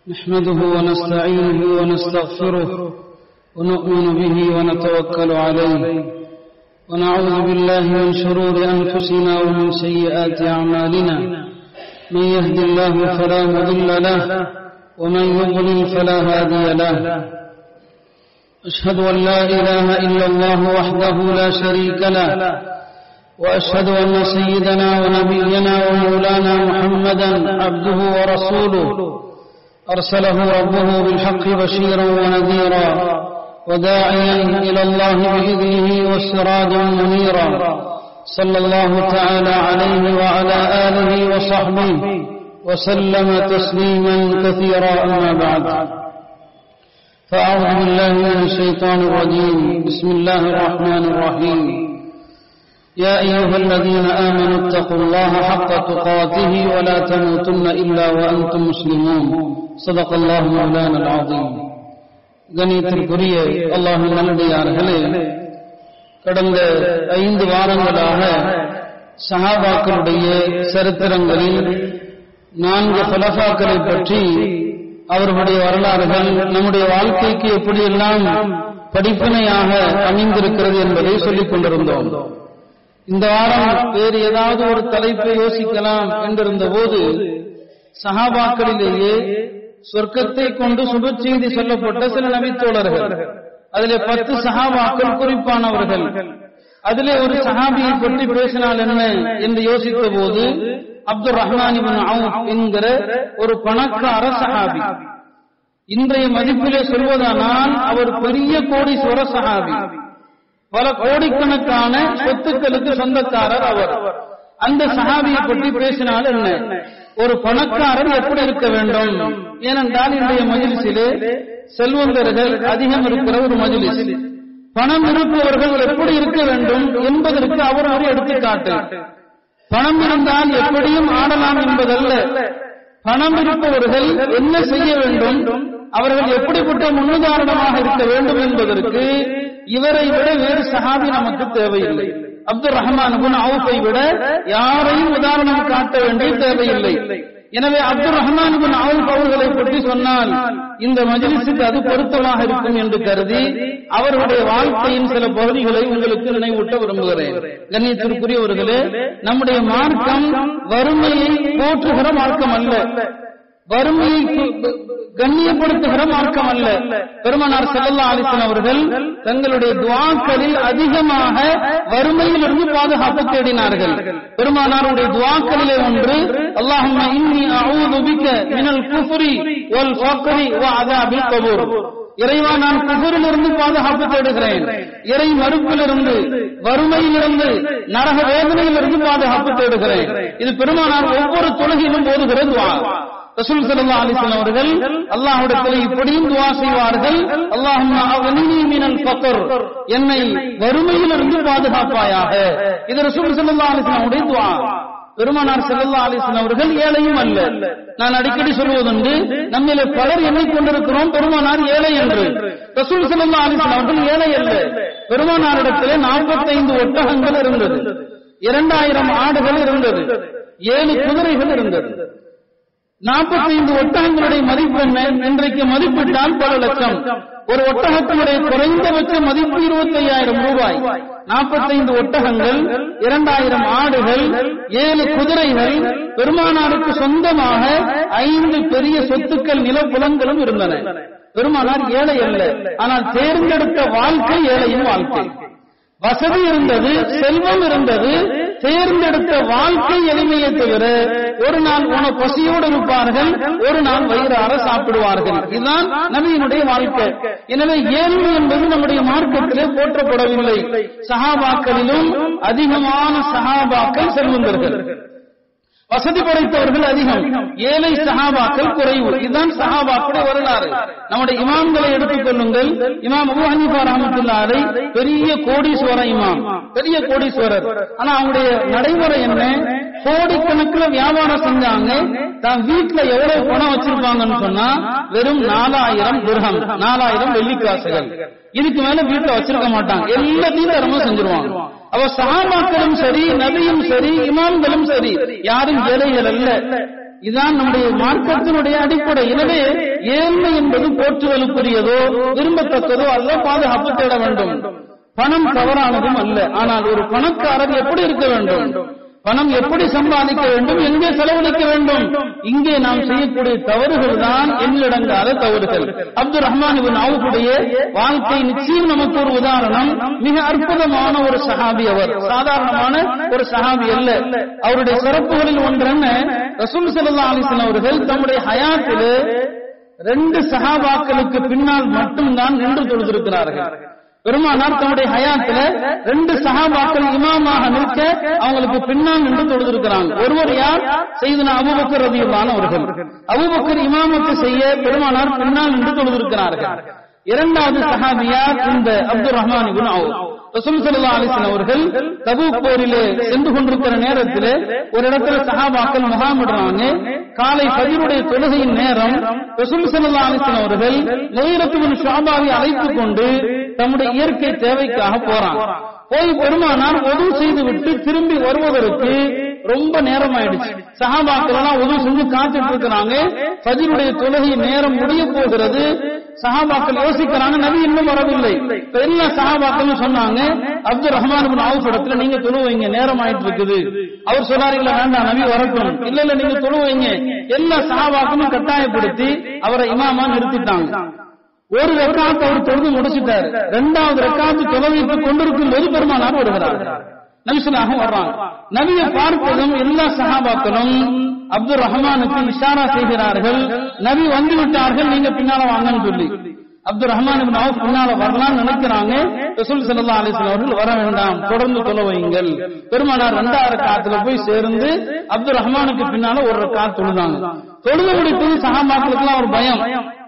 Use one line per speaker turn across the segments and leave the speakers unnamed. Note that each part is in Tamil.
نحمده ونستعينه ونستغفره ونؤمن به ونتوكل عليه ونعوذ بالله من شرور أنفسنا ومن سيئات أعمالنا من يهد الله فلا مضل له ومن يضلل فلا هادي له أشهد أن لا إله إلا الله وحده لا شريك له وأشهد أن سيدنا ونبينا ومولانا محمدا عبده ورسوله أرسله ربه بالحق بشيرا ونذيرا وداعيا إلى الله بإذنه وسراجا منيرا صلى الله تعالى عليه وعلى آله وصحبه وسلم تسليما كثيرا أما بعد فأعوذ بالله من الشيطان الرجيم بسم الله الرحمن الرحيم يا أيها الذين آمنوا اتقوا الله حق تقاته ولا تموتن إلا وأنتم مسلمون صدق الله مولانا العظيم கணியத்திற்குரிய அல்லாஹின் நல்லடியார்களே கடந்த ஐந்து வாரங்களாக சஹாபாக்களுடைய சரித்திரங்களில் நான்கு பலஃபாக்களை பற்றி அவர்களுடைய வரலாறுகள் நம்முடைய வாழ்க்கைக்கு எப்படியெல்லாம் படிப்பினையாக அமைந்திருக்கிறது என்பதை சொல்லிக் கொண்டிருந்தோம் இந்த வாரம் வேறு ஏதாவது ஒரு தலைப்பை யோசிக்கலாம் என்றிருந்த போது சஹாபாக்களிலேயே சொர்க்கத்தை கொண்டு சுப செய்தி சொல்லப்பட்ட சில நபித்தோழர்கள் அதிலே பத்து சஹாபாக்கள் குறிப்பானவர்கள் அதிலே ஒரு சஹாபியை பற்றி பேசினால் என்ன என்று யோசித்த போது அப்துல் ரஹ்மான் என்கிற ஒரு பணக்கார சஹாபி இன்றைய மதிப்பிலே சொல்வதானால் அவர் பெரிய கோடீஸ்வர சஹாபி பல கோடிக்கணக்கான சொத்துக்களுக்கு சொந்தக்காரர் அவர் அந்த சஹாபியை பற்றி பேசினால் என்ன ஒரு பணக்காரர் எப்படி இருக்க வேண்டும் ஏனென்றால் இன்றைய மஜிலிசிலே செல்வந்தர்கள் அதிகம் இருக்கிற ஒரு மஜிலிஸ் பணம் இருப்பவர்கள் எப்படி இருக்க வேண்டும் என்பதற்கு அவர் ஒரு எடுத்துக்காட்டு பணம் இருந்தால் எப்படியும் ஆடலாம் என்பதல்ல பணம் இருப்பவர்கள் என்ன செய்ய வேண்டும் அவர்கள் எப்படிப்பட்ட முன்னுதாரணமாக இருக்க வேண்டும் என்பதற்கு இவரை விட வேறு சஹாபி நமக்கு தேவையில்லை அப்துல் ரஹ்மான் அவுஃபை விட யாரையும் உதாரணம் காட்ட வேண்டிய தேவையில்லை எனவே அப்துல் ரஹ்மான் அவுஃப் அவர்களை பற்றி சொன்னால் இந்த மஜிலிசுக்கு அது பொருத்தமாக இருக்கும் என்று கருதி அவர்களுடைய வாழ்க்கையின் சில பகுதிகளை உங்களுக்கு நினைவூட்ட விரும்புகிறேன் கண்ணியத்திற்குரியவர்களே நம்முடைய மார்க்கம் வறுமையை போற்றுகிற மார்க்கம் அல்ல வறுமையை கண்ணியப்படுத்துகிற மார்க்கம் அல்ல பெருமனார் செல்லல்லா அலிசன் அவர்கள் தங்களுடைய துவாக்களில் அதிகமாக வறுமையில் இருந்து பாதுகாப்பு தேடினார்கள் பெருமானாருடைய துவாக்களிலே ஒன்று அல்லாஹும்ம இன்னி அஊது பிக மினல் குஃப்ரி வல் ஃபக்ரி வ அஸாபில் கபூர் இறைவா நான் குஃபரிலிருந்து பாதுகாப்பு தேடுகிறேன் இறை மறுப்பிலிருந்து வறுமையிலிருந்து நரக வேதனையிலிருந்து பாதுகாப்பு தேடுகிறேன் இது பெருமானார் ஒவ்வொரு தொழுகையிலும் போதுகிற துவா ரசூல் சல்லா அலிஸ்லாம் அவர்கள் அல்லாஹ்விடத்தில் இப்படியும் துவா செய்வார்கள் அல்லாஹும் என்னை வறுமையிலிருந்து பாதுகாப்பாயாக இது ரசூல் சல்லா அலிஸ்லாமுடைய துவா பெருமானார் செல்லல்லா அலிஸ்லாம் அவர்கள் ஏழையும் அல்ல நான் அடிக்கடி சொல்வதுண்டு நம்மில பலர் எண்ணை கொண்டிருக்கிறோம் பெருமானார் ஏழை என்று ரசூல் செல்லல்லா அலிஸ்லாம் அவர்கள் ஏழை அல்ல பெருமானாரிடத்திலே நாற்பத்தைந்து ஒட்டகங்கள் இருந்தது இரண்டாயிரம் ஆடுகள் இருந்தது ஏழு குதிரைகள் இருந்தது நாற்பத்தைந்து ஒட்டகங்களுடைய மதிப்பு என்ன இன்றைக்கு மதிப்பிட்டால் பல லட்சம் ஒரு ஒட்டகத்தினுடைய குறைந்தபட்ச மதிப்பு இருபத்தி ஐயாயிரம் ரூபாய் நாற்பத்தைந்து ஒட்டகங்கள் இரண்டாயிரம் ஆடுகள் ஏழு குதிரைகள் பெருமானாருக்கு சொந்தமாக ஐந்து பெரிய சொத்துக்கள் நிலப்புலங்களும் இருந்தன பெருமானார் ஏழை அல்ல ஆனால் தேர்ந்தெடுத்த வாழ்க்கை ஏழையின் வாழ்க்கை வசதி இருந்தது செல்வம் இருந்தது தேர்ந்தெடுத்த வாழ்க்கை எளிமையை தவிர ஒரு நாள் உன பசியோடு இருப்பார்கள் ஒரு நாள் வயிறார சாப்பிடுவார்கள் இதுதான் நபியினுடைய வாழ்க்கை எனவே ஏழ்மை என்பது நம்முடைய மார்க்கத்திலே போற்றப்படவில்லை சஹாபாக்களிலும் அதிகமான சஹாபாக்கள் செல்வந்தர்கள் வசதி படைத்தவர்கள் அதிகம் ஏழை சஹாபாக்கள் குறைவு இதுதான் சஹாபாக்களுடைய வரலாறு நம்முடைய இமாம்களை எடுத்துக் கொள்ளுங்கள் இமாம் அபு ஹனீஃபா ரஹமத்துல்லாரை பெரிய கோடீஸ்வர இமாம் பெரிய கோடீஸ்வரர் ஆனா அவங்களுடைய நடைமுறை என்ன கோடிக்கணக்கில் வியாபாரம் செஞ்சாங்க தான் வீட்டுல எவ்வளவு பணம் வச்சிருப்பாங்கன்னு சொன்னா வெறும் நாலாயிரம் துர்கம் நாலாயிரம் வெள்ளிக்காசுகள் இதுக்கு மேல வீட்டுல வச்சிருக்க மாட்டாங்க எல்லாத்தையும் தரமா செஞ்சிருவாங்க அவ சஹாபாக்களும் சரி நபியும் சரி இமாம்களும் சரி யாரும் ஏழைகள் அல்ல இதுதான் நம்முடைய மார்க்கத்தினுடைய அடிப்படை எனவே ஏழ்மை என்பது போற்றுதலுக்குரியதோ விரும்பத்தக்கதோ அல்ல பாதுகாப்பு தேட வேண்டும் பணம் தவறானதும் அல்ல ஆனால் ஒரு பணக்காரர் எப்படி இருக்க வேண்டும் பணம் எப்படி சம்பாதிக்க வேண்டும் எங்கே செலவழிக்க வேண்டும் இங்கே நாம் செய்யக்கூடிய தவறுகள் தான் எண்ணிலடங்காத தவறுகள் அப்துல் ரஹ்மான் இபின் அவுடைய வாழ்க்கை நிச்சயம் நமக்கு ஒரு உதாரணம் மிக அற்புதமான ஒரு சஹாபி அவர் சாதாரணமான ஒரு சஹாபி அல்ல அவருடைய சிறப்புகளில் ஒன்றென்ன ரசூல் சல்லா அலிஸ்லாம் அவர்கள் தம்முடைய ஹயாத்திலே ரெண்டு சஹாபாக்களுக்கு பின்னால் மட்டும்தான் நின்று தொழுதிருக்கிறார்கள் பெருமானார் தன்னுடைய ஹயாத்துல ரெண்டு சஹாபாக்கள் இமாமாக நிற்க அவங்களுக்கு பின்னால் நின்று தொழுதிருக்கிறாங்க ஒருவர் யார் செய்தன அபுபக்கர் ரதியுல்லான அவர்கள் அபுபக்கர் இமாமத்து செய்ய பெருமானார் பின்னால் நின்று தொழுதிருக்கிறார்கள் இரண்டாவது சஹாபியார் இந்த அப்துல் ரஹ்மான் இபின் அவுப் ரசூல் சல்லா அலிஸ்லாம் அவர்கள் தபூக் போரிலே சென்று கொண்டிருக்கிற நேரத்தில் ஒரு இடத்துல சஹாபாக்கள் முகாமிடுறாங்க காலை பதிவுடைய தொழுகையின் நேரம் ரசூல் சல்லா அலிஸ்லாம் அவர்கள் நெய்ரத்துவின் ஷாபாவை அழைத்துக் கொண்டு தம்முடைய இயற்கை தேவைக்காக போறாங்க போய் பெருமானார் உதவு செய்து விட்டு திரும்பி வருவதற்கு ரொம்ப நேரம் ஆயிடுச்சு சஹாபாக்கள் எல்லாம் உதவு செஞ்சு காத்துட்டு இருக்கிறாங்க ஃபஜ்ருடைய தொழுகை நேரம் முடிய போகிறது சஹாபாக்கள் யோசிக்கிறாங்க நபி இன்னும் வரவில்லை இப்ப எல்லா சஹாபாக்களும் சொன்னாங்க அப்துல் ரஹ்மான் பின் அவுஃப் இடத்துல நீங்க தொழுவைங்க நேரம் ஆயிட்டு இருக்குது அவர் சொன்னாரு இல்ல வேண்டாம் நபி வரட்டும் இல்ல இல்ல நீங்க தொழுவைங்க எல்லா சஹாபாக்களும் கட்டாயப்படுத்தி அவரை இமாமா நிறுத்திட்டாங்க ஒரு ரெக்காத்து அவர் தொழுது முடிச்சிட்டாரு ரெண்டாவது ரெக்காத்து தொலைவிட்டு கொண்டிருக்கும் போது பெருமானார் வருகிறார் நபிசுலாக வர்றாங்க நபியை பார்த்ததும் எல்லா சஹாபாக்களும் அப்துல் ரஹ்மானுக்கு இஷாரா செய்கிறார்கள் நபி வந்து விட்டார்கள் நீங்க பின்னால வாங்கன்னு சொல்லி அப்துல் ரஹ்மான் பின்னால வரலாம்னு நினைக்கிறாங்க ரசூல் சல்லா அலிஸ்லாம் அவர்கள் வர வேண்டாம் தொடர்ந்து தொலை வையுங்கள் பெருமானார் ரெண்டாயிரம் காத்துல போய் சேர்ந்து அப்துல் ரஹ்மானுக்கு பின்னால ஒரு காத்து தொழுதாங்க தொழுது முடிப்பது சஹாபாக்களுக்கு ஒரு பயம்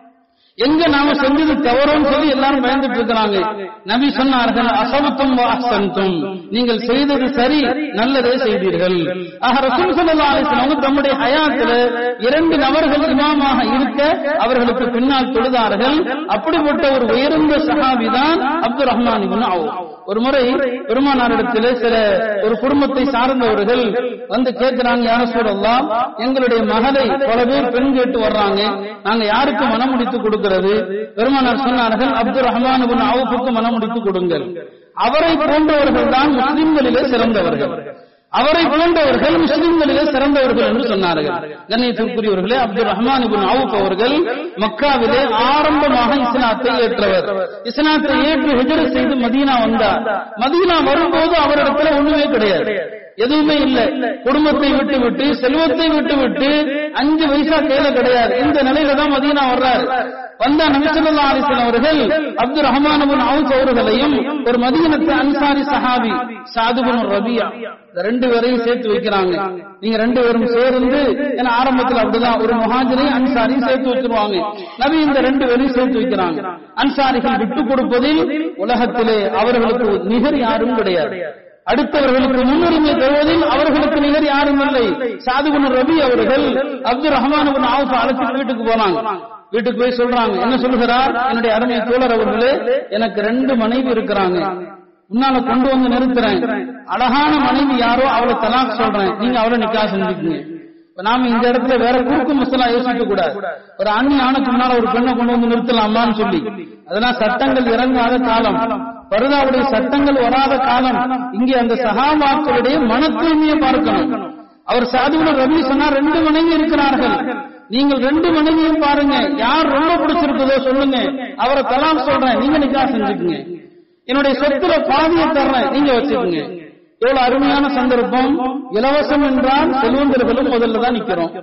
எங்க நாம செஞ்சது தவறுன்னு சொல்லி எல்லாரும் பயந்துட்டு இருக்கிறாங்க நபி சொன்னார்கள் அசபத்தும் அசந்தும் நீங்கள் செய்தது சரி நல்லதே செய்தீர்கள் ஆக ரசூல் ஸல்லல்லாஹு அலைஹி வஸல்லம் தம்முடைய ஹயாத்துல இரண்டு நபர்கள் இமாமாக இருக்க அவர்களுக்கு பின்னால் தொழுதார்கள் அப்படிப்பட்ட ஒரு உயர்ந்த சஹாபி தான் அப்துல் ரஹ்மான் இப்னு அவுஃப் ஒரு முறை பெருமானாரிடத்தில் சில ஒரு குடும்பத்தை சார்ந்தவர்கள் வந்து கேட்கிறாங்க யார சூழல்லாம் எங்களுடைய மகளை பல பேர் பெண் கேட்டு வர்றாங்க நாங்க யாருக்கு மனமுடித்து கொடுக்கிறது பெருமானார் சொன்னார்கள் அப்துல் ரஹ்மான் பின் அவுஃபுக்கு மனமுடித்து கொடுங்கள் அவரை போன்றவர்கள் தான் முஸ்லிம்களிலே சிறந்தவர்கள் அவரை போன்றவர்கள் முஸ்லிம்களிலே சிறந்தவர்கள் என்று சொன்னார்கள் கண்ணியத்திற்குரியவர்களே அப்துல் ரஹ்மான் இபின் அவுப் அவர்கள் மக்காவிலே ஆரம்பமாக இஸ்லாத்தை ஏற்றவர் இஸ்லாத்தை ஏற்று ஹிஜரத் செய்து மதீனா வந்தார் மதீனா வரும்போது அவரிடத்துல ஒண்ணுமே கிடையாது எதுவுமே இல்ல குடும்பத்தை விட்டு விட்டு செல்வத்தை விட்டு விட்டு அஞ்சு வயசா கையில கிடையாது இந்த நிலையில தான் மதீனா வர்றாரு வந்த நபிசல்லா அலிஸ்லாம் அவர்கள் அப்துல் ரஹ்மான் அவுஸ் அவர்களையும் ஒரு மதீனத்து அன்சாரி சஹாபி சாதுபுன் ரபியா இந்த ரெண்டு பேரையும் சேர்த்து வைக்கிறாங்க நீங்க ரெண்டு பேரும் சேர்ந்து ஏன்னா ஆரம்பத்தில் அப்படிதான் ஒரு முஹாஜரையும் அன்சாரியும் சேர்த்து வச்சிருவாங்க நபி இந்த ரெண்டு பேரையும் சேர்த்து வைக்கிறாங்க அன்சாரிகள் விட்டு கொடுப்பதில் உலகத்திலே அவர்களுக்கு நிகர் யாரும் கிடையாது அடுத்தவர்களுக்கு முன்னுரிமை தருவதில் அவர்களுக்கு நிகர் யாரும் இல்லை சாதுகுன் ரபி அவர்கள் அப்துல் ரஹ்மான் ஆவுஃப் அழைச்சிட்டு வீட்டுக்கு போனாங்க வீட்டுக்கு போய் சொல்றாங்க என்ன சொல்லுகிறார் என்னுடைய அருமை தோழர் அவர்களே எனக்கு ரெண்டு மனைவி இருக்கிறாங்க முன்னால கொண்டு வந்து நிறுத்துறேன் அழகான மனைவி யாரோ அவளை தலாக் சொல்றேன் நீங்க அவளை நிக்கா செஞ்சுக்கீங்க இப்ப நாம இந்த இடத்துல வேற குறுக்கு மசலா யோசிக்க கூடாது ஒரு அண்ணி ஆணுக்கு முன்னால ஒரு பெண்ணை கொண்டு வந்து நிறுத்தலாமான்னு சொல்லி அதெல்லாம் சட்டங்கள் இறங்காத காலம் பருதாவுடைய சட்டங்கள் வராத காலம் இங்கே அந்த சகாபாக்களுடைய மன தூய்மையை பார்க்கணும் அவர் சாதுகுல ரவி சொன்னா ரெண்டு மனைவி இருக்கிறார்கள் நீங்கள் ரெண்டு மனைவியும் பாருங்க யார் ரொம்ப பிடிச்சிருக்குதோ சொல்லுங்க அவரை தலாம் சொல்றேன் நீங்க நிக்கா செஞ்சுக்குங்க என்னுடைய சொத்துல பாதியை தர்றேன் நீங்க வச்சுக்கோங்க எவ்வளவு அருமையான சந்தர்ப்பம் இலவசம் என்றால் செல்வந்தர்களும் முதல்ல தான் நிக்கிறோம்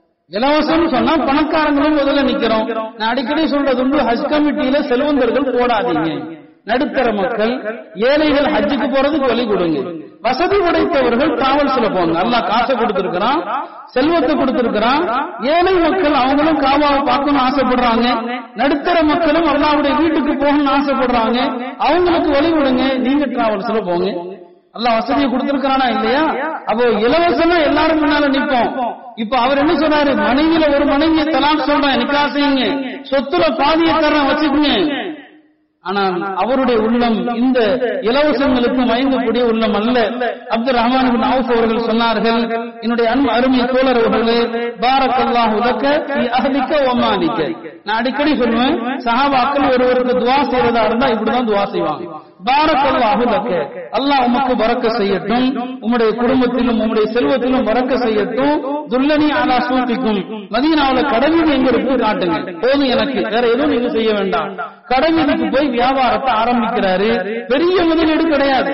இலவசம் சொன்னா பணக்காரங்களும் முதல்ல நிக்கிறோம் நான் அடிக்கடி சொல்றது உண்டு ஹஜ் கமிட்டியில செல்வந்தர்கள் போடாதீங்க நடுத்தர மக்கள் ஏழைகள் ஹஜ்ஜுக்கு போறதுக்கு வழி கொடுங்க வசதி உடைத்தவர்கள் டிராவல்ஸ்ல போங்க அல்லா காசை கொடுத்திருக்கிறான் செல்வத்தை கொடுத்திருக்கிறான் ஏழை மக்கள் அவங்களும் காவாவை பார்க்கணும்னு ஆசைப்படுறாங்க நடுத்தர மக்களும் அல்லாவுடைய வீட்டுக்கு போகணும்னு ஆசைப்படுறாங்க அவங்களுக்கு வழி விடுங்க நீங்க டிராவல்ஸ்ல போங்க அல்ல வசதியை கொடுத்திருக்கிறானா இல்லையா அப்போ இலவசமா எல்லாரும் முன்னால நிப்போம் இப்ப அவர் என்ன சொன்னாரு மனைவியில ஒரு மனைவியை தலாக் சொல்றேன் நிக்கா செய்யுங்க சொத்துல பாதியை தரேன் வச்சுக்கோங்க ஆனால் அவருடைய உள்ளம் இந்த இலவசங்களுக்கு மயங்கக்கூடிய உள்ளம் அல்ல அப்துல் ரஹ்மான் பின் அவுஃப் அவர்கள் சொன்னார்கள் என்னுடைய அன்பு அருமை தோழர் அவர்களே பாரக்கல்லாஹு லக்க நீ அஹலிக்க ஒமாலிக்க நான் அடிக்கடி சொல்லுவேன் சஹாபாக்கள் ஒருவருக்கு துவா செய்யறதா இருந்தா இப்படிதான் துவா செய்வாங்க பாரக்கல்லாஹு லக்க அல்லாஹ் உமக்கு பறக்க செய்யட்டும் உம்முடைய குடும்பத்திலும் உம்முடைய செல்வத்திலும் பறக்க செய்யட்டும் துல்லனி அலா சூட்டிக்கும் மதீனாவுல கடவீதி எங்க இருக்கு காட்டுங்க போதும் எனக்கு வேற எதுவும் நீங்க செய்ய வேண்டாம் கடவீதிக்கு போய் வியாபாரத்தை ஆரம்பிக்கிறாரு பெரிய முதலீடு கிடையாது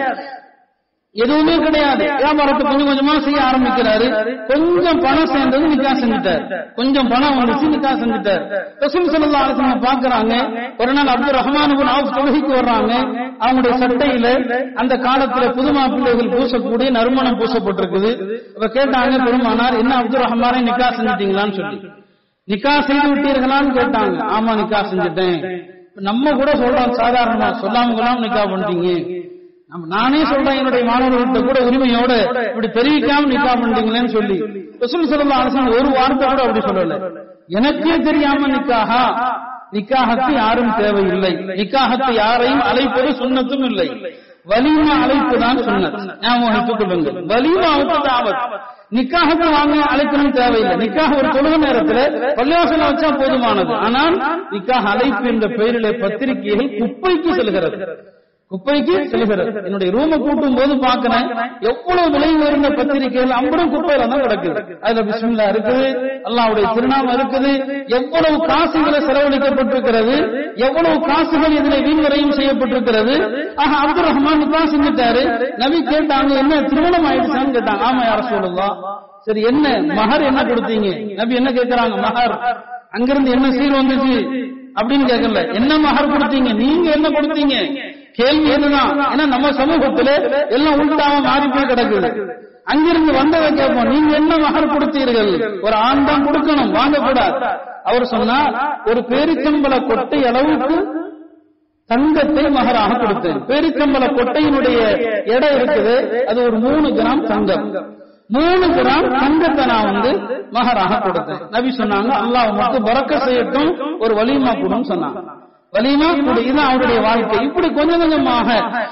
எதுவுமே கிடையாது வியாபாரத்தை கொஞ்சம் கொஞ்சமா செய்ய ஆரம்பிக்கிறாரு கொஞ்சம் பணம் சேர்ந்தது நிக்கா செஞ்சுட்டார் கொஞ்சம் பணம் வந்துச்சு நிக்கா செஞ்சுட்டார் ரசூல் ஸல்லல்லாஹு அலைஹி வஸல்லம் பாக்குறாங்க ஒரு நாள் அப்துல் ரஹ்மான் இப்னு அவுஃப் தொழுகைக்கு வர்றாங்க அவங்களுடைய சட்டையில அந்த காலத்துல புது மாப்பிள்ளைகள் பூசக்கூடிய நறுமணம் பூசப்பட்டிருக்குது இப்ப கேட்டாங்க பெருமானார் என்ன அப்துல் ரஹ்மானே நிக்கா செஞ்சிட்டீங்களான்னு சொல்லி நிக்கா செய்து விட்டீர்களான்னு கேட்டாங்க ஆமா நிக்கா செஞ்சுட்டேன் இப்ப நம்ம கூட சொல்றோம் சாதாரணமா சொல்லாம கொள்ளாம நிக்கா பண்ணிட்டீங்க நம்ம நானே சொல்றேன் என்னுடைய மாணவர்கள்ட்ட கூட உரிமையோட இப்படி தெரிவிக்காம நிக்கா பண்ணிட்டீங்களேன்னு சொல்லி ரசூல் ஸல்லல்லாஹு அலைஹி வஸல்லம் ஒரு வார்த்தை கூட அப்படி சொல்லல எனக்கே தெரியாம நிக்காஹா நிக்காஹத்து யாரும் தேவையில்லை நிக்காஹத்து யாரையும் அழைப்பது சுண்ணத்தும் இல்லை வலிமா அழைப்பு தான் சுண்ணத் ஞாபகம் வைத்துக் கொள்ளுங்கள் வலிமாவுக்கு தாவத் நிக்காஹுக்கு வாங்க அழைக்கணும் தேவையில்லை நிக்காக ஒரு தொழுக நேரத்துல பள்ளிவாசல வச்சா போதுமானது ஆனால் நிக்காக அழைப்பு என்ற பெயரிலே பத்திரிகைகள் குப்பைக்கு செல்கிறது குப்பைக்கு செல்கிறது என்னுடைய ரூமை கூட்டும் போது பாக்கிறேன் எவ்வளவு விலை உயர்ந்த பத்திரிகைகள் அம்பரும் குப்பையில தான் கிடக்குது அதுல பிஸ்மில்லா இருக்குது அல்லாவுடைய திருநாமம் இருக்குது எவ்வளவு காசுகளை செலவழிக்கப்பட்டிருக்கிறது எவ்வளவு காசுகள் இதுல வீண்வரையும் செய்யப்பட்டிருக்கிறது ஆக அப்துல் ரஹ்மான் நிக்கா செஞ்சுட்டாரு நபி கேட்டாங்க என்ன திருமணம் ஆயிடுச்சான்னு கேட்டாங்க ஆமா யார சொல்லலாம் சரி என்ன மகர் என்ன கொடுத்தீங்க நபி என்ன கேட்கிறாங்க மகர் அங்கிருந்து என்ன சீர் வந்துச்சு அப்படின்னு கேட்கல என்ன மகர் கொடுத்தீங்க நீங்க என்ன கொடுத்தீங்க கேள்வி என்னதான் ஏன்னா நம்ம சமூகத்துல எல்லாம் உள்டாம மாறி போய் கிடக்குது அங்கிருந்து வந்ததை கேட்போம் நீங்க என்ன மகர் கொடுத்தீர்கள் ஒரு ஆண் தான் கொடுக்கணும் வாங்கக்கூடாது அவர் சொன்னா ஒரு பேரிச்சம்பள கொட்டை அளவுக்கு தங்கத்தை மகராக கொடுத்தேன் பேரிச்சம்பள கொட்டையினுடைய எடை இருக்குது அது ஒரு மூணு கிராம் தங்கம் மூணு கிராம் தங்கத்தை நான் வந்து மகராக கொடுத்தேன் நபி சொன்னாங்க அல்லாஹ் உமக்கு பறக்க செய்யட்டும் ஒரு வலிமா கூடும் சொன்னாங்க வலிமா கூடு இதுதான் அவருடைய வாழ்க்கை இப்படி கொஞ்சம் கொஞ்சமாக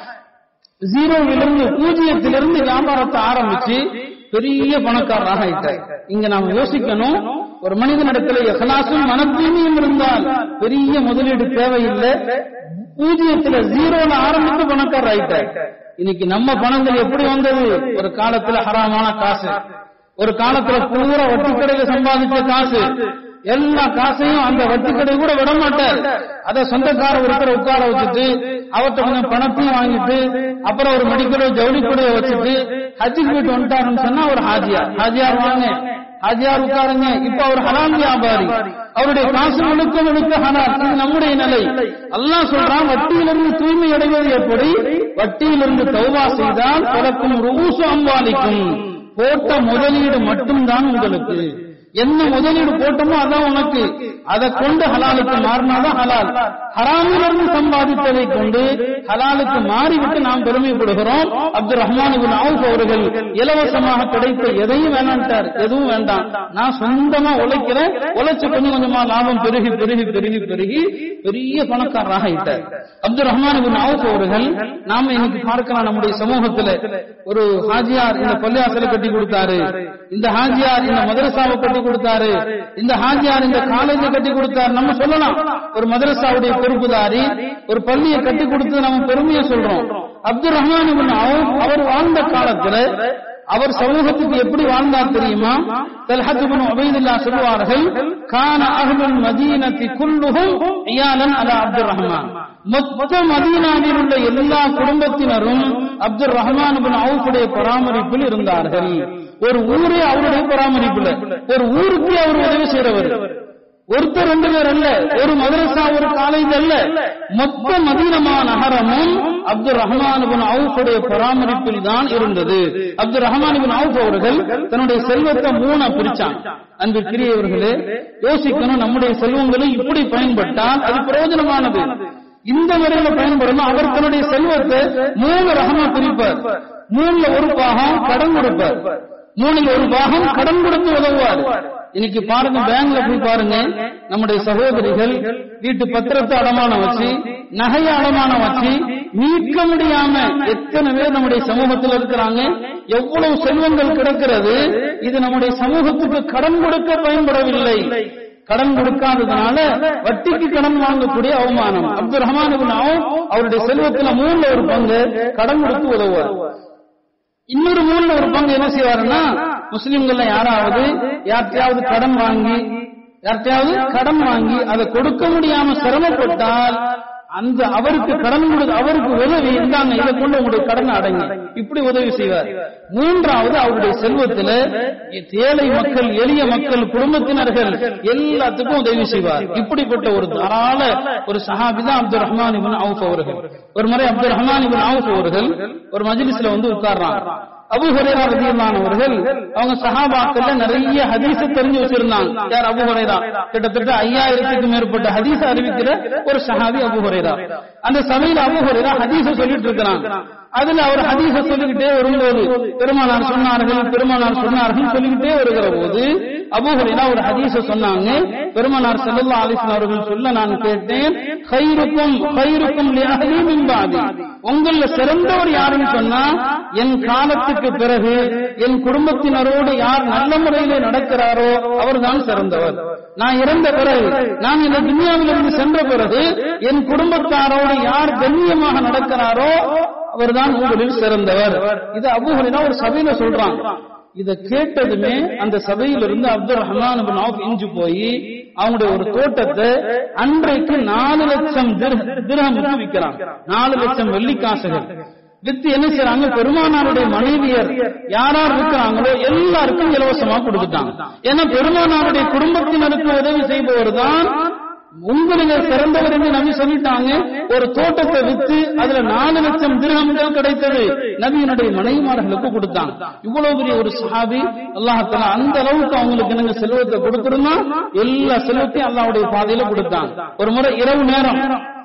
ஜீரோவிலிருந்து பூஜ்ஜியத்திலிருந்து வியாபாரத்தை ஆரம்பிச்சு பெரிய பணக்காரராக ஆயிட்டார் இங்க நாம் யோசிக்கணும் ஒரு மனிதனிடத்துல எஹலாசும் மன தூய்மையும் இருந்தால் பெரிய முதலீடு தேவையில்லை பூஜ்ஜியத்துல ஜீரோல ஆரம்பித்து பணக்காரர் ஆயிட்டார் இன்னைக்கு நம்ம பணங்கள் எப்படி வந்தது ஒரு காலத்துல ஹராமான காசு ஒரு காலத்துல பூரா வட்டி கடையில சம்பாதிச்ச காசு எல்லா காசையும் அந்த வட்டி கடை கூட விட மாட்டார் அத சொந்தக்கார ஒருத்தர் உட்கார வச்சுட்டு அவர்கிட்ட கொஞ்சம் பணத்தையும் வாங்கிட்டு அப்புறம் ஒரு மெடிக்கல் ஜவுளி கூடைய வச்சுட்டு ஹஜ்ஜுக்கு போயிட்டு வந்துட்டாருன்னு சொன்னா ஒரு ஹாஜியார் ஹாஜியார் வாங்க ஹாஜியார் உட்காருங்க இப்ப அவர் ஹலால் வியாபாரி அவருடைய காசு முழுக்க முழுக்க ஹலால் இது நம்முடைய நிலை அல்லாஹ் சொல்றான் வட்டியிலிருந்து தூய்மை அடைவது எப்படி வட்டியிலிருந்து தௌபா செய்தால் பிறக்கும் ரூசு அம்பாலிக்கும் போட்ட முதலீடு மட்டும்தான் உங்களுக்கு என்ன முதலீடு போட்டோமோ அதான் உனக்கு அதை கொண்டு ஹலாலுக்கு மாறினாதான் ஹலால் ஹராமிலிருந்து சம்பாதித்ததை கொண்டு ஹலாலுக்கு மாறிவிட்டு நாம் பெருமைப்படுகிறோம் அப்துல் ரஹ்மான் இபின் அவுஃப் அவர்கள் இலவசமாக கிடைத்த எதையும் வேணான்ட்டார் எதுவும் வேண்டாம் நான் சொந்தமா உழைக்கிறேன் உழைச்சு கொஞ்சம் கொஞ்சமா லாபம் பெருகி பெருகி பெருகி பெருகி பெரிய பணக்காரராக ஆயிட்டார் அப்துல் ரஹ்மான் இபின் அவுஃப் அவர்கள் நாம இன்னைக்கு பார்க்கலாம் நம்முடைய சமூகத்துல ஒரு ஹாஜியார் இந்த பள்ளியாசலை கட்டி கொடுத்தாரு இந்த ஹாஜியார் இந்த மதரசாவை கட்டி கொடுத்தாரு இந்த ஹாஜியார் இந்த காலேஜை கட்டி கொடுத்தாரு நம்ம சொல்லலாம் ஒரு மதரசாவுடைய பொறுப்புதாரி ஒரு பள்ளியை கட்டி கொடுத்து நம்ம பெருமையா சொல்றோம் அப்துல் ரஹ்மான் இப்னு அவுஃப் அவர் வாழ்ந்த காலத்துல அவர் சமூகத்துக்கு எப்படி வாழ்ந்தார் தெரியுமா தல்ஹத் இப்னு உபைதுல்லா சொல்வார்கள் கான அஹ்லுல் மதீனத்தி குல்லுஹும் இயாலன் அலா அப்துல் ரஹ்மான் மொத்த மதீனாவில் உள்ள எல்லா குடும்பத்தினரும் அப்துல் ரஹ்மான் இப்னு அவுஃபுடைய பராமரிப்பில் இருந்தார்கள் ஒரு ஊரே அவருடைய பராமரிப்புல ஒரு ஊருக்கு அவர் உதவி செய்யறவர் ஒருத்தர் ரெண்டு பேர் அல்ல ஒரு மதரசா ஒரு காலேஜ் அல்ல மொத்த மதீனமா நகரமும் அப்துல் ரஹ்மான் பின் அவுஃபுடைய பராமரிப்பில் தான் இருந்தது அப்துல் ரஹ்மான் பின் அவுஃப் அவர்கள் தன்னுடைய செல்வத்தை மூணா பிரிச்சாங்க அன்பிற்குரியவர்களே யோசிக்கணும் நம்முடைய செல்வங்களும் இப்படி பயன்பட்டால் அது பிரயோஜனமானது இந்த முறையில பயன்படணும் அவர் தன்னுடைய செல்வத்தை மூணு ரகமா பிரிப்பார் மூணுல ஒரு பாகம் கடன் கொடுப்பார் மூணில் ஒரு பாகம் கடன் கொடுத்து உதவுவார் இன்னைக்கு பாருங்க பேங்க்ல போய் பாருங்க நம்முடைய சகோதரிகள் வீட்டு பத்திரத்தை அடமானம் வச்சு நகைய அடமானம் வச்சு மீட்க முடியாம எத்தனை பேர் நம்முடைய சமூகத்தில் இருக்கிறாங்க எவ்வளவு செல்வங்கள் கிடக்கிறது இது நம்முடைய சமூகத்துக்கு கடன் கொடுக்க பயன்படவில்லை கடன் கொடுக்காததுனால வட்டிக்கு கடன் வாங்கக்கூடிய அவமானம் அப்துல் ரஹ்மான் இப்னு அவுஃப் அவருடைய செல்வத்துல மூணுல ஒரு பங்கு கடன் கொடுத்து உதவுவார் இன்னொரு மூணுல ஒரு பங்கு என்ன செய்வாருன்னா முஸ்லிம்கள்ல யாராவது யார்கிட்டயாவது கடன் வாங்கி யார்கிட்டயாவது கடன் வாங்கி அதை கொடுக்க முடியாம சிரமப்பட்டால் அந்த அவருக்கு கடன் கொடு அவருக்கு உதவி இருந்தாங்க இதை கொண்டு உங்களுடைய கடன் அடங்கி இப்படி உதவி செய்வார் மூன்றாவது அவருடைய செல்வத்துல ஏழை மக்கள் எளிய மக்கள் குடும்பத்தினர்கள் எல்லாத்துக்கும் உதவி செய்வார் இப்படிப்பட்ட ஒரு தாராள ஒரு சஹாபி தான் அப்துல் ரஹ்மான் இபின் அவுஃப் அவர்கள் ஒரு முறை அப்துல் ரஹ்மான் இபின் அவுஃப் அவர்கள் ஒரு மஜ்லிஸ்ல வந்து உட்கார்றாங்க அபு ஹுரேரா ரதியல்லானவர்கள் அவங்க சஹாபாக்கள்ல நிறைய ஹதீஸ் தெரிஞ்சு வச்சிருந்தாங்க யார் அபு ஹுரேரா கிட்டத்தட்ட ஐயாயிரத்துக்கு மேற்பட்ட ஹதீஸ் அறிவிக்கிற ஒரு சஹாபி அபு ஹுரேரா அந்த சபையில அபு ஹுரேரா ஹதீஸ சொல்லிட்டு இருக்கிறாங்க அதுல அவர் ஹதீஸ சொல்லிக்கிட்டே வரும்போது பெருமானார் சொன்னார்கள் பெருமானார் சொன்னார்கள் சொல்லிக்கிட்டே வருகிற போது அபு ஹுரேரா ஒரு ஹதீஸ சொன்னாங்க பெருமானார் ஸல்லல்லாஹு அலைஹி வஸல்லம் அவர்கள் சொல்ல நான் கேட்டேன் கைருக்கும் கைருக்கும் லிஅஹலி மின் பாதி உங்கள சிறந்தவர் யாருன்னு சொன்னா என் காலத்துக்கு பிறகு என் குடும்பத்தினரோடு யார் நல்ல முறையிலே நடக்கிறாரோ அவர்தான் சிறந்தவர் நான் இறந்த பிறகு நான் இந்த துன்யாவிலிருந்து சென்ற பிறகு என் குடும்பத்தாரோடு யார் கண்ணியமாக நடக்கிறாரோ அவர்தான் உங்களில் சிறந்தவர் இது அபூஹரினா ஒரு சபையில சொல்றாங்க இத கேட்டதுமே அந்த சபையிலிருந்து அப்துல் ரஹ்மான் பின் அவுஃப் இஞ்சு போய் அவங்களுடைய ஒரு தோட்டத்தை அன்றைக்கு நாலு லட்சம் திரகமுக்கு விற்கிறாங்க நாலு லட்சம் வெள்ளி காசுகள் வித்து என்ன செய்யறாங்க பெருமானாருடைய மனைவியர் யார் யார் இருக்கிறாங்களோ எல்லாருக்கும் இலவசமா கொடுத்துட்டாங்க ஏன்னா பெருமானாருடைய குடும்பத்தினருக்கு உதவி செய்பவர் தான் உங்களில சிறந்தவர் என்று நபி சொல்லிட்டாங்க ஒரு தோட்டத்தை வித்து அதுல நாலு லட்சம் திருகம்கள் கிடைத்தது நபியினுடைய மனைவிமார்களுக்கு கொடுத்தாங்க இவ்வளவு பெரிய ஒரு சஹாபி அல்லாஹால அந்த அளவுக்கு அவங்களுக்கு நீங்க செல்வத்தை கொடுத்திருந்தா எல்லா செல்வத்தையும் அல்லாவுடைய பாதையில கொடுத்தாங்க ஒரு முறை இரவு நேரம்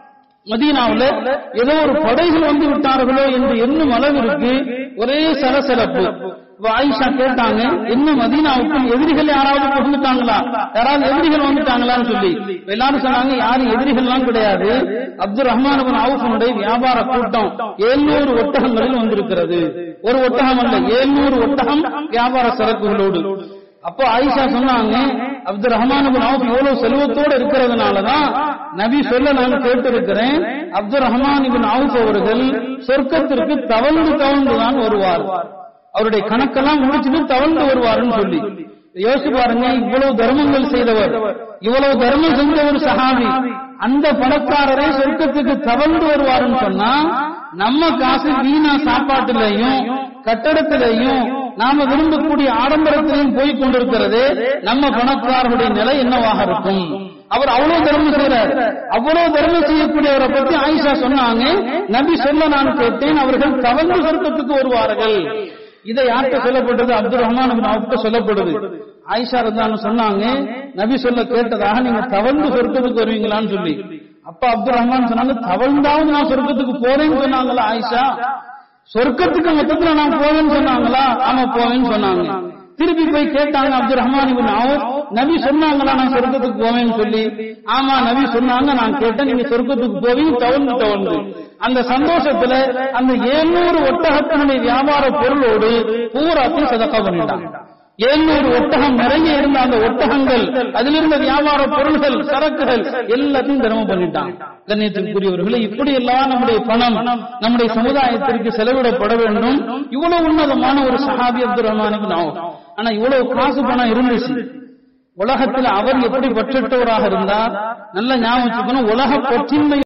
மதீனாவுல ஏதோ ஒரு படைகள் வந்து விட்டார்களோ என்று எண்ணும் அளவிற்கு ஒரே சலசலப்பு ஆயிஷா கேட்டாங்க என்ன மதீனாவுக்கு எதிரிகள் யாராவது புகுந்துட்டாங்களா யாராவது எதிரிகள் வந்துட்டாங்களான்னு சொல்லி எல்லாரும் சொன்னாங்க யாரும் எதிரிகள்லாம் கிடையாது அப்துல் ரஹ்மான் அவுஃபனுடைய வியாபார கூட்டம் ஏழ்நூறு ஒட்டகங்களில் வந்திருக்கிறது ஒரு ஒட்டகம் அல்ல ஏழ்நூறு ஒட்டகம் வியாபார சரக்குகளோடு அப்போ ஆயிஷா சொன்னாங்க அப்துல் ரஹ்மான் அவுஃப் எவ்வளவு செல்வத்தோடு இருக்கிறதுனாலதான் நபி சொல்ல நான் கேட்டிருக்கிறேன் அப்துல் ரஹ்மான் இபின் அவுஃப் அவர்கள் சொர்க்கத்திற்கு தவழ்ந்து தவழ்ந்து தான் வருவார் அவருடைய கணக்கெல்லாம் முடிச்சுட்டு தவழ்ந்து வருவார்னு சொல்லி யோசிச்சு பாருங்க இவ்வளவு தர்மங்கள் செய்தவர் இவ்வளவு தர்மம் செஞ்ச ஒரு சஹாபி அந்த பணக்காரரை சொர்க்கத்துக்கு தவழ்ந்து வருவாருன்னு சொன்னா நம்ம காசு வீணா சாப்பாட்டுலையும் கட்டடத்திலையும் நாம விரும்பக்கூடிய ஆடம்பரத்திலையும் போய் கொண்டிருக்கிறது நம்ம பணக்காரருடைய நிலை என்னவாக இருக்கும் அவர் அவ்வளவு தர்மம் செய்யறார் அவ்வளவு தர்மம் செய்யக்கூடியவரை பத்தி ஆயிஷா சொன்னாங்க நபி சொல்ல நான் கேட்டேன் அவர்கள் தவழ்ந்து சொர்க்கத்துக்கு வருவார்கள் இதை யார்கிட்ட சொல்லப்பட்டது அப்துல் ரஹ்மான் அவர்கிட்ட சொல்லப்படுது ஆயிஷா இருந்தாலும் சொன்னாங்க நபி சொல்ல கேட்டதாக நீங்க தவழ்ந்து சொர்க்கத்துக்கு வருவீங்களான்னு சொல்லி அப்ப அப்துல் ரஹ்மான் சொன்னாங்க தவழ்ந்தாவது நான் சொர்க்கத்துக்கு போறேன்னு சொன்னாங்களா ஆயிஷா சொர்க்கத்துக்கு மொத்தத்துல நான் போவேன்னு சொன்னாங்களா ஆமா போவேன்னு சொன்னாங்க திருப்பி போய் கேட்டாங்க அப்துல் ரஹ்மான் இபின் அவுஃப் நபி சொன்னாங்களா நான் சொர்க்கத்துக்கு போவேன்னு சொல்லி ஆமா நபி சொன்னாங்க நான் கேட்டேன் நீங்க சொர்க்கத்துக்கு போவீங்க தவழ்ந்து தவழ்ந்து அந்த சந்தோஷத்துல அந்த ஏழ்நூறு ஒட்டகத்தினுடைய வியாபார பொருளோடு பூராத்தையும் சதக்கா பண்ணிட்டாங்க ஏழ்நூறு ஒட்டகம் நிறைய இருந்த அந்த ஒட்டகங்கள் அதில் இருந்த வியாபார பொருள்கள் சரக்குகள் எல்லாத்தையும் தர்மம் பண்ணிட்டாங்க கண்ணியத்திற்குரியவர்களே இப்படி எல்லாம் நம்முடைய பணம் நம்முடைய சமுதாயத்திற்கு செலவிடப்பட வேண்டும் இவ்வளவு உன்னதமான ஒரு சஹாபி அப்துல் ரஹ்மானுக்கு நான் ஆனா இவ்வளவு காசு பணம் இருந்துச்சு உலகத்தில் அவர் எப்படி பற்றற்றவராக இருந்தார் நல்ல ஞாபகம் வச்சுக்கணும் உலக பற்றின்மை